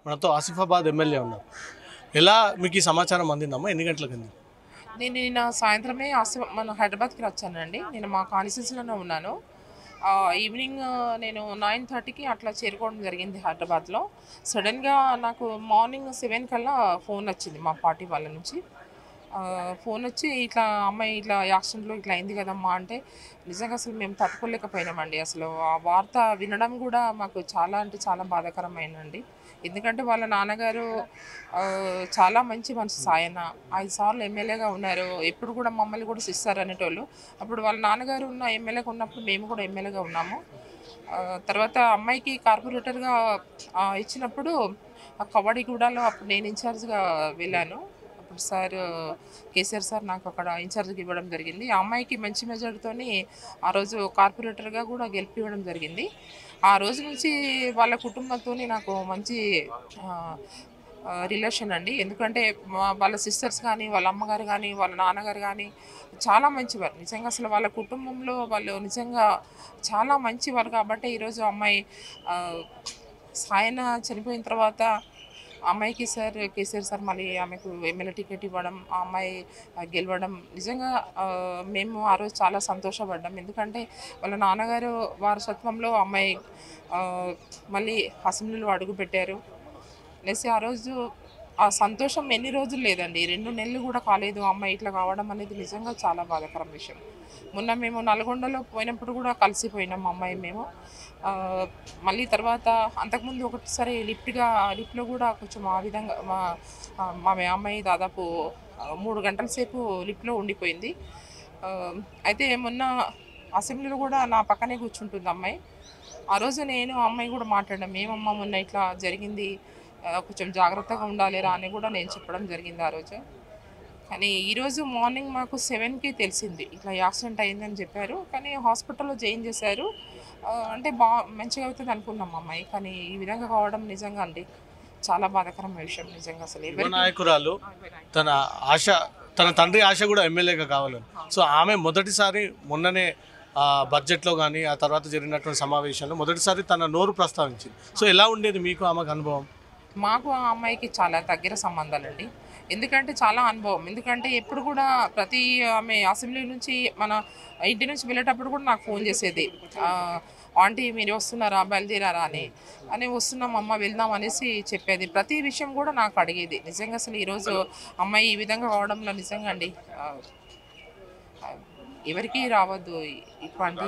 మనతో ఆసిఫాబాద్ ఎమ్మెల్యే ఉన్నారు ఎలా మీకు ఈ సమాచారం అందిందమ్మా ఎన్ని గంటలకు అంది నేను నిన్న సాయంత్రమే ఆసి- మన హైదరాబాద్కి వచ్చానండి నేను మా కాన్స్టిట్యూన్సీలోనే ఉన్నాను ఆ, ఈవినింగ్ ఆ, నేను నైన్ థర్టీకి అట్లా చేరుకోవడం జరిగింది హైదరాబాద్లో సడన్గా నాకు మార్నింగ్ సెవెన్ కల్లా ఫోన్ వచ్చింది మా పార్టీ వాళ్ళ నుంచి ఆ, ఫోన్ వచ్చి ఇట్లా అమ్మాయి ఇట్లా యాక్సిడెంట్లో ఇట్లా అయింది కదమ్మా అంటే నిజంగా అసలు మేము తట్టుకోలేకపోయినామండి అసలు ఆ వార్త వినడం కూడా మాకు చాలా అంటే చాలా బాధాకరమైనండి ఎందుకంటే వాళ్ళ నాన్నగారు ఆ, చాలా మంచి మనిషి సాయన ఐదు సార్లు ఎమ్మెల్యేగా ఉన్నారు ఎప్పుడు కూడా మమ్మల్ని కూడా ఇస్తారు అనేటోళ్ళు అప్పుడు వాళ్ళ నాన్నగారు ఉన్న ఎమ్మెల్యేగా ఉన్నప్పుడు మేము కూడా ఎమ్మెల్యేగా ఉన్నాము ఆ, తర్వాత అమ్మాయికి కార్పొరేటర్గా ఆ, ఇచ్చినప్పుడు ఆ కబడ్డీగూడలో అప్పుడు నేను ఇన్ఛార్జ్గా వెళ్ళాను అప్పుడు సార్ కేసీఆర్ సార్ నాకు అక్కడ ఇన్ఛార్జ్కి ఇవ్వడం జరిగింది ఆ అమ్మాయికి మంచి మెజార్టీతోని ఆ రోజు కార్పొరేటర్గా కూడా గెలిపివ్వడం జరిగింది ఆ రోజు నుంచి వాళ్ళ కుటుంబంతో నాకు మంచి ఆ, ఆ, రిలేషన్ అండి ఎందుకంటే మా- వాళ్ళ సిస్టర్స్ కానీ వాళ్ళ అమ్మగారు కానీ వాళ్ళ నాన్నగారు కానీ చాలా మంచివారు నిజంగా అసలు వాళ్ళ కుటుంబంలో వాళ్ళు నిజంగా చాలా మంచివారు కాబట్టి ఈరోజు అమ్మాయి ఆ, సాయన చనిపోయిన తర్వాత అమ్మాయికి సార్ కేసీఆర్ సార్ మళ్ళీ ఆమెకు ఎమ్మెల్యే టికెట్ ఇవ్వడం ఆ అమ్మాయి ఆ, గెలవడం నిజంగా ఆ, మేము ఆ రోజు చాలా సంతోషపడ్డాం ఎందుకంటే వాళ్ళ నాన్నగారు వారసత్వంలో అమ్మాయి ఆ, మళ్ళీ అసెంబ్లీలో అడుగు పెట్టారు అనేసి ఆ రోజు ఆ సంతోషం ఎన్ని రోజులు లేదండి రెండు నెలలు కూడా కాలేదు ఆ అమ్మాయి ఇట్లా కావడం అనేది నిజంగా చాలా బాధాకరం విషయం మొన్న మేము నల్గొండలో పోయినప్పుడు కూడా కలిసిపోయినాం మా అమ్మాయి మేము ఆ, మళ్ళీ తర్వాత అంతకుముందు ఒకటిసారి లిఫ్ట్గా లిఫ్ట్లో కూడా కొంచెం ఆ విధంగా మా ఆ, మా అమ్మాయి దాదాపు ఆ, మూడు గంటల సేపు లిఫ్ట్లో ఉండిపోయింది ఆ, అయితే మొన్న అసెంబ్లీలో కూడా నా పక్కనే కూర్చుంటుంది అమ్మాయి ఆ రోజు నేను ఆ అమ్మాయి కూడా మాట్లాడాం ఏమమ్మా మొన్న ఇట్లా జరిగింది ఆ, కొంచెం జాగ్రత్తగా ఉండాలిరా అని కూడా నేను చెప్పడం జరిగింది ఆ రోజు కానీ ఈరోజు మార్నింగ్ మాకు సెవెన్కి తెలిసింది ఇట్లా యాక్సిడెంట్ అయిందని చెప్పారు కానీ హాస్పిటల్లో జాయిన్ చేశారు ఆ, అంటే బా మంచిగా అవుతుంది అనుకున్నాం అమ్మాయి కానీ ఈ విధంగా కావడం నిజంగా అండి చాలా బాధాకరమైన విషయం నిజంగా అసలు యువ ఎవరికి నాయకురాలు తన ఆశ తన తండ్రి ఆశ కూడా ఎమ్మెల్యేగా కావాలని సో ఆమె మొదటిసారి మొన్ననే ఆ బడ్జెట్లో కానీ ఆ తర్వాత జరిగినటువంటి సమావేశంలో మొదటిసారి తన నోరు ప్రస్తావించింది సో ఎలా ఉండేది మీకు ఆమెకు అనుభవం మాకు ఆ అమ్మాయికి చాలా దగ్గర సంబంధాలండి ఎందుకంటే చాలా అనుభవం ఎందుకంటే ఎప్పుడు కూడా ప్రతి ఆమె అసెంబ్లీ నుంచి మన ఇంటి నుంచి వెళ్ళేటప్పుడు కూడా నాకు ఫోన్ చేసేది ఆ, ఆంటీ మీరు వస్తున్నారా బయలుదేరారా అని అని వస్తున్నాం అమ్మ వెళ్దాం అనేసి చెప్పేది ప్రతి విషయం కూడా నాకు అడిగేది నిజంగా అసలు ఈరోజు అమ్మాయి ఈ విధంగా కావడంలో నిజంగా అండి ఆ, ఆ, ఎవరికీ రావద్దు ఇ- ఇటువంటి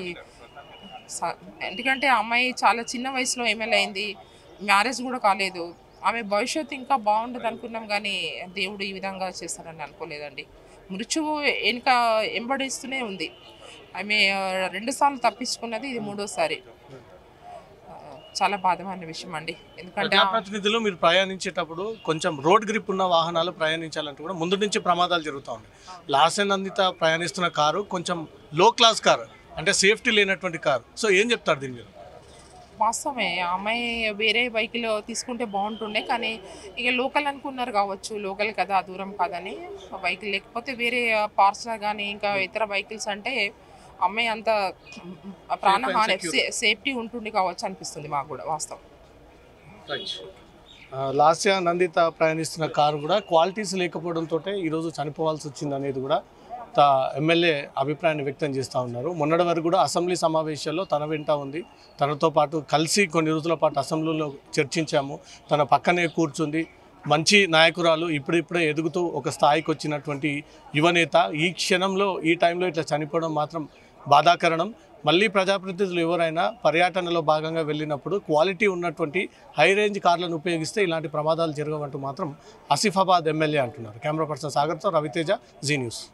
స- ఎందుకంటే ఆ అమ్మాయి చాలా చిన్న వయసులో ఎమ్మెల్యే అయింది మ్యారేజ్ కూడా కాలేదు ఆమె భవిష్యత్తు ఇంకా బాగుండదు అనుకున్నాం కానీ దేవుడు ఈ విధంగా చేస్తారని అనుకోలేదండి మృత్యువు వెనుక ఎంబడిస్తూనే ఉంది ఆమె ఆ, రెండుసార్లు తప్పించుకున్నది ఇది మూడోసారి ఆ, చాలా బాధమైన విషయం అండి ఎందుకంటే ఆ- ప్రజాప్రతినిధులు మీరు ప్రయాణించేటప్పుడు కొంచెం రోడ్ గ్రిప్ ఉన్న వాహనాలు ప్రయాణించాలంటే కూడా ముందు నుంచి ప్రమాదాలు జరుగుతూ ఉన్నాయి లాసెన్ అందిత ప్రయాణిస్తున్న కారు కొంచెం లో క్లాస్ కారు అంటే సేఫ్టీ లేనటువంటి కారు సో ఏం చెప్తారు దీని మీద వాస్తవమే ఆ అమ్మాయి వేరే బైక్లో తీసుకుంటే బాగుంటుండే కానీ ఇక లోకల్ అనుకున్నారు కావచ్చు లోకల్ కదా దూరం కాదని బైక్ లేకపోతే వేరే పార్సల్ కానీ ఇంకా ఇతర బైకిల్స్ అంటే అమ్మాయి అంత ప్రాణహాని secure. సేఫ్టీ ఉంటుంది కావచ్చు అనిపిస్తుంది మాకు కూడా వాస్తవం ఆ, లాస్య నందిత ప్రయాణిస్తున్న కారు కూడా క్వాలిటీస్ లేకపోవడంతో ఈరోజు చనిపోవాల్సి వచ్చింది అనేది కూడా త ఎమ్మెల్యే అభిప్రాయాన్ని వ్యక్తం చేస్తూ ఉన్నారు మొన్నటి వరకు కూడా అసెంబ్లీ సమావేశాల్లో తన వెంట ఉంది తనతో పాటు కలిసి కొన్ని రోజుల పాటు అసెంబ్లీలో చర్చించాము తన పక్కనే కూర్చుంది మంచి నాయకురాలు ఇప్పుడిప్పుడే ఎదుగుతూ ఒక స్థాయికి వచ్చినటువంటి యువనేత ఈ క్షణంలో ఈ టైంలో ఇట్లా చనిపోవడం మాత్రం బాధాకరణం మళ్ళీ ప్రజాప్రతినిధులు ఎవరైనా పర్యటనలో భాగంగా వెళ్ళినప్పుడు క్వాలిటీ ఉన్నటువంటి హై రేంజ్ కార్లను ఉపయోగిస్తే ఇలాంటి ప్రమాదాలు జరగవంటూ మాత్రం ఆసిఫాబాద్ ఎమ్మెల్యే అంటున్నారు కెమెరా పర్సన్ సాగర్తో రవితేజ జీ న్యూస్